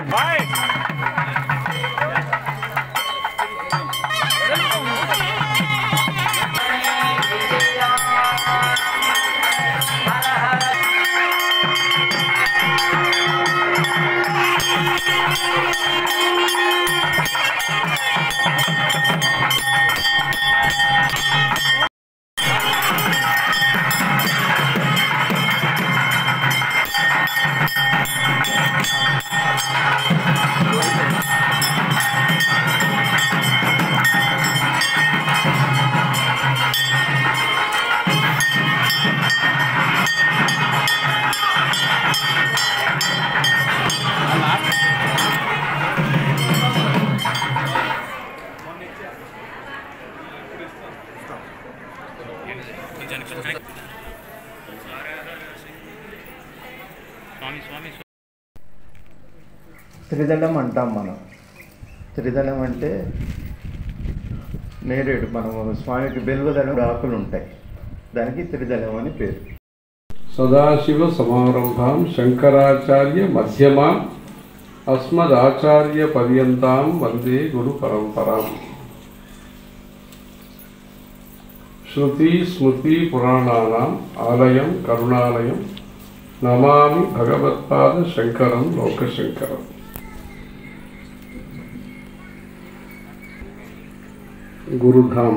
త్రిదళం అంటాం మనం త్రిదళం అంటే నేరేడు మనము స్వామికి బెల్వదళం ఆకులు ఉంటాయి దానికి త్రిదళం అని పేరు సదాశివ సమారంభాం శంకరాచార్య మధ్యమాం అస్మదాచార్య పర్యంతాం వందే గురు పరంపరాం శృతి స్మృతి పురాణానాం ఆలయం కరుణాలయం నమామి భగవత్పాద శంకరం లోకశంకరం గురుధాం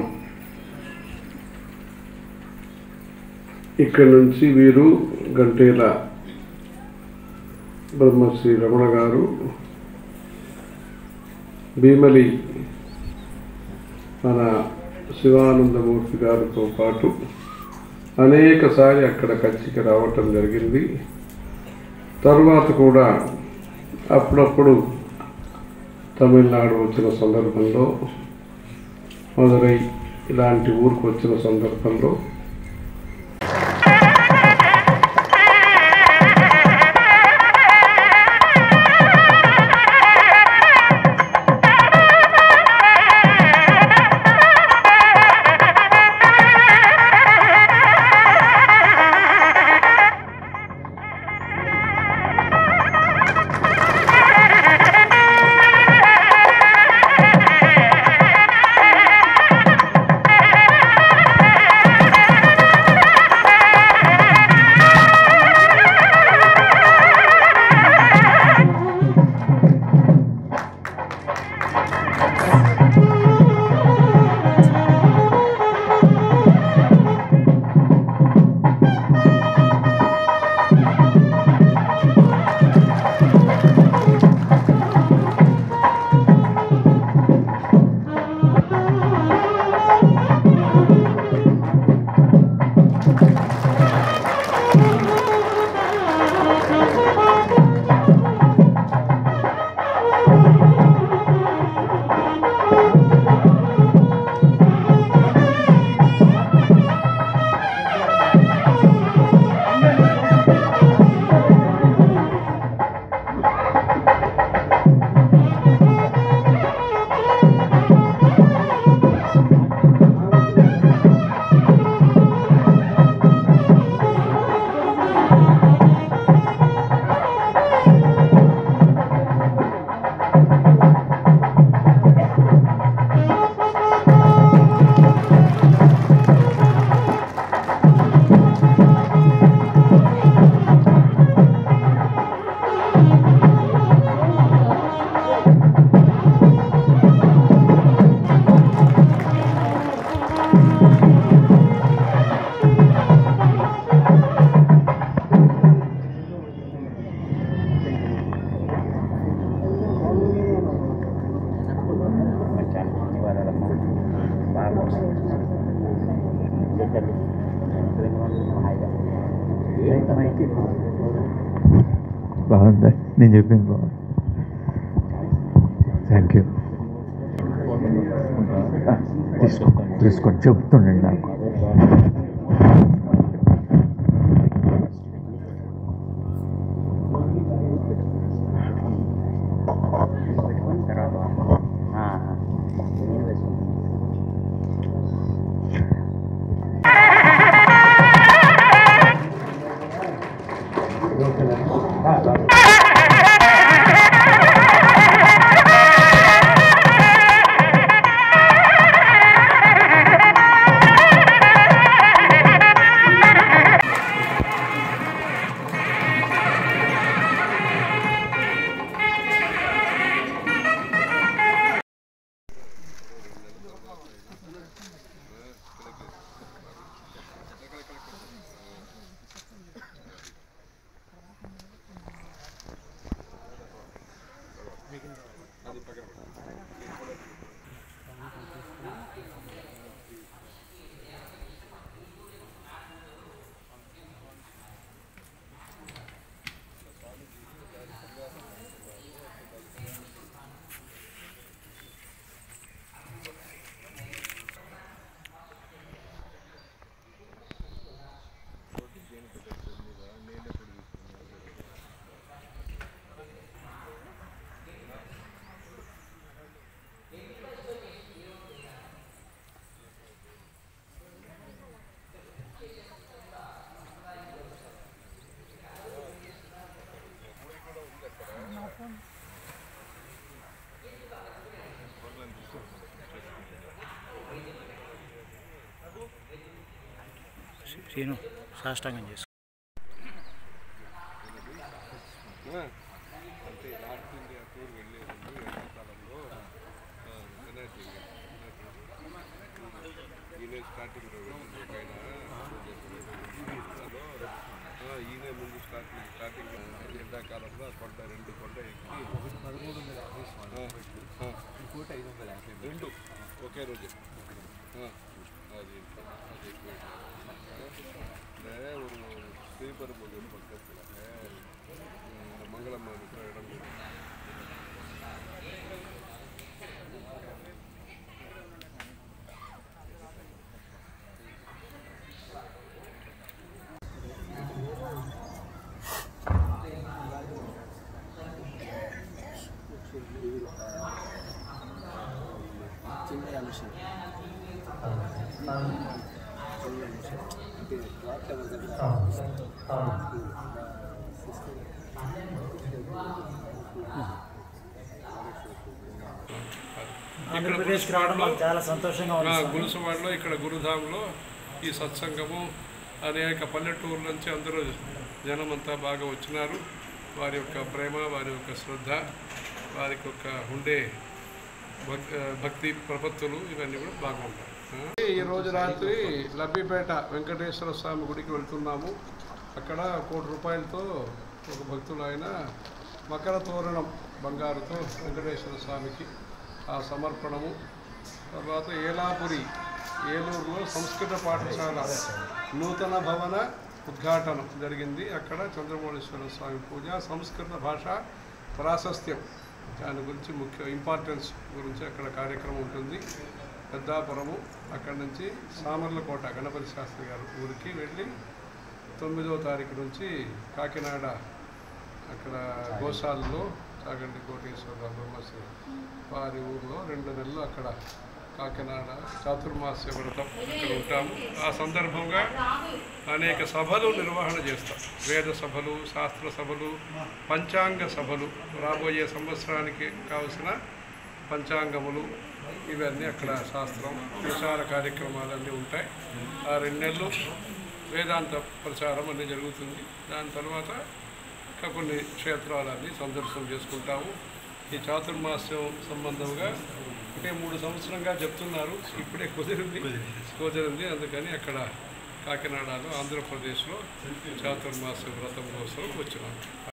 ఇక్కడి నుంచి వీరు గంటేల బ్రహ్మశ్రీ రమణ గారు భీమలి మన శివానందమూర్తి గారితో పాటు అనేకసారి అక్కడ కచ్చికి రావటం జరిగింది తర్వాత కూడా అప్పుడప్పుడు తమిళనాడు వచ్చిన సందర్భంలో మదురై ఇలాంటి ఊరికి వచ్చిన సందర్భంలో బాగుంది నేను చెప్పింది బాగుంది థ్యాంక్ యూ తీసుకో తీసుకోండి చెప్తుండండి నాకు శ్రీను సాష్టాంగం చేసుకో అంటే నార్త్ ఇండియా టూర్ వెళ్ళే ముందు ఎండాకాలంలో ఆ, వినాయక చవితి, ఈయన స్టార్టింగ్ వెళ్ళింది ఒక ఆయన ఆ, ఈయన ముందు స్టార్టింగ్ స్టార్టింగ్ ఎండాకాలంలో ఆ కొండ రెండు కొండ ఎక్కి పదమూడు వందల యాభై ఆ, ఆ, ఇంకోటి ఐదు వందల యాభై రెండు ఒకే రోజు ఆ, అది అది ఎక్కువ అంటే ஒரு ஸ்ரீபெரும்புதூர் பக்கத்தில் மங்களம்மா இருக்கிற இடம் இருக்கு. చిన్న అంశం చిన్న అంశం అంటే క్లాత్ ఎవరి దగ్గర ఆంధ్రప్రదేశ్కి రావడం మాకు చాలా సంతోషంగా ఉంది ఆ, స్వామి. గురుసువాడలో ఇక్కడ గురుధాంలో ఈ సత్సంగము అనేక పల్లెటూరు నుంచి అందరూ జనమంతా బాగా వచ్చినారు వారి యొక్క ప్రేమ వారి యొక్క శ్రద్ధ వారికి యొక్క ఉండే భక్- ఆ, భక్తి ప్రపత్తులు ఇవన్నీ కూడా బాగుంటాయి ఆ, ఈ రోజు రాత్రి లబ్బిపేట వెంకటేశ్వర స్వామి గుడికి వెళ్తున్నాము అక్కడ కోటి రూపాయలతో ఒక భక్తులు ఆయన మకర తోరణం బంగారుతో వెంకటేశ్వర స్వామికి ఆ సమర్పణము తర్వాత ఏలాపురి ఏలూరులో సంస్కృత పాఠశాల నూతన భవన ఉద్ఘాటనం జరిగింది అక్కడ చంద్రమౌళేశ్వర స్వామి పూజ సంస్కృత భాష ప్రాశస్త్యం దాని గురించి ముఖ్య ఇంపార్టెన్స్ గురించి అక్కడ కార్యక్రమం ఉంటుంది పెద్దాపురము అక్కడి నుంచి సామర్లకోట గణపతి శాస్త్రి గారు ఊరికి వెళ్ళి తొమ్మిదవ తారీఖు నుంచి కాకినాడ అక్కడ గోశాలలో చాగంటి కోటేశ్వరరావు బ్రహ్మశ్రీ వారి ఊర్లో రెండు నెలలు అక్కడ కాకినాడ చాతుర్మాస్య వ్రతం అక్కడ ఉంటాము ఆ సందర్భంగా అనేక సభలు నిర్వహణ చేస్తాం వేద సభలు శాస్త్ర సభలు పంచాంగ సభలు రాబోయే సంవత్సరానికి కావలసిన పంచాంగములు ఇవన్నీ అక్కడ శాస్త్రం విచార కార్యక్రమాలన్నీ ఉంటాయి ఆ రెండు నెలలు వేదాంత ప్రచారం అన్నీ జరుగుతుంది దాని తర్వాత ఇంకా కొన్ని క్షేత్రాలన్నీ సందర్శనం చేసుకుంటాము ఈ చాతుర్మాస్యం సంబంధంగా అంటే మూడు సంవత్సరంగా చెప్తున్నారు ఇప్పుడే కుదిరింది కుదిరింది అందుకని అక్కడ కాకినాడలో ఆంధ్రప్రదేశ్లో చాతుర్మాస వ్రతం కోసం వచ్చినాం